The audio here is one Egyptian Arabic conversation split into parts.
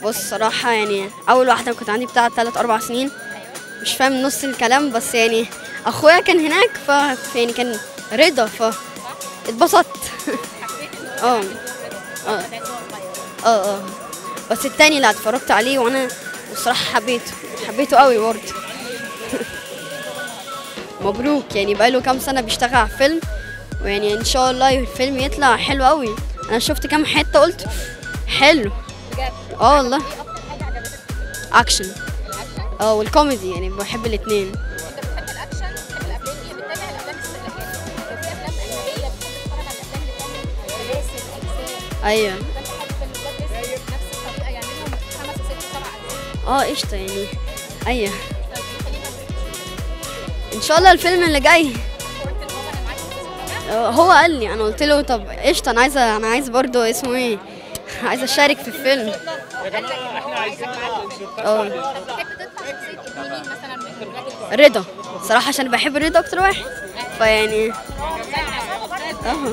بص صراحة يعني أول واحدة كنت عندي بتاع تلات أربع سنين مش فاهم نص الكلام بس يعني أخويا كان هناك ف ف- يعني كان رضا ف اتبسطت اه اه اه اه بس التاني لا اتفرجت عليه وانا بصراحة حبيته حبيته قوي برضه مبروك يعني بقاله كام سنة بيشتغل على فيلم ويعني ان شاء الله الفيلم يطلع حلو قوي انا شفت كام حتة قلت حلو بجد اه والله اكتر حاجه عجبتك اكشن اه والكوميدي يعني بحب الاتنين انت بتحب الاكشن بتحب الافلام دي بتتابع الافلام السلكيه لو في افلام اجنبيه بتحب تتفرج على الافلام اللي بتعمل سلاسل اجزاء ايوه فانت حابب ان الولاد رزق بنفس الطريقه يعملهم خمس وست سبع اجزاء اه قشطة يعني ايوه طب خلينا ان شاء الله الفيلم اللي جاي قلت لماما انا معاك في الفيلم ده آه، هو قال لي انا قلت له طب قشطة انا عايزة انا عايز برضو اسمه ايه عايزة اشارك في الفيلم اه طب تحب تطلع شخصيه مين مثلا من الولاد الرزق رضا صراحة عشان بحب رضا اكتر واحد فيعني اه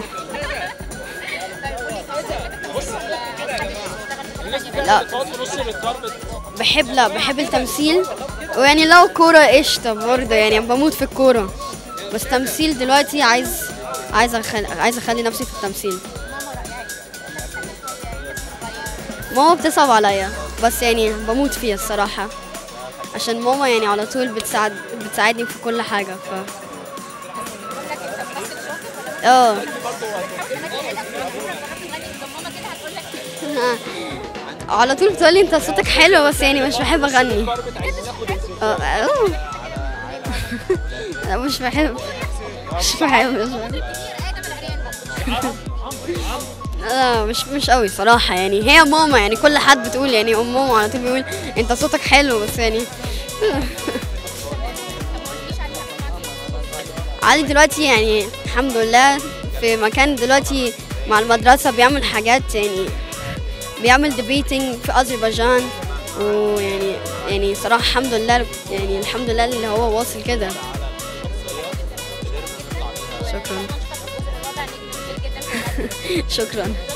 لا بحب لا بحب التمثيل ويعني لو كورة قشطة برضه يعني بموت في الكورة بس تمثيل دلوقتي عايز عايز أخلي عايز اخلي نفسي في التمثيل ماما بتصعب عليا بس يعني بموت فيها الصراحة عشان ماما يعني على طول بتساعد بتساعدني في كل حاجة ف اه على طول بتقولي انت صوتك حلو بس يعني مش بحب اغني اه اه لا مش بحب مش بحب مش بحب لا مش مش قوي صراحة يعني هي ماما يعني كل حد بتقول يعني ام ماما على طول بيقول انت صوتك حلو بس يعني علي دلوقتي يعني الحمد لله في مكان دلوقتي مع المدرسة بيعمل حاجات يعني بيعمل ديبيتنج في أذربيجان ويعني يعني صراحة الحمد لله يعني الحمد لله اللي هو واصل كده شكرا شكرا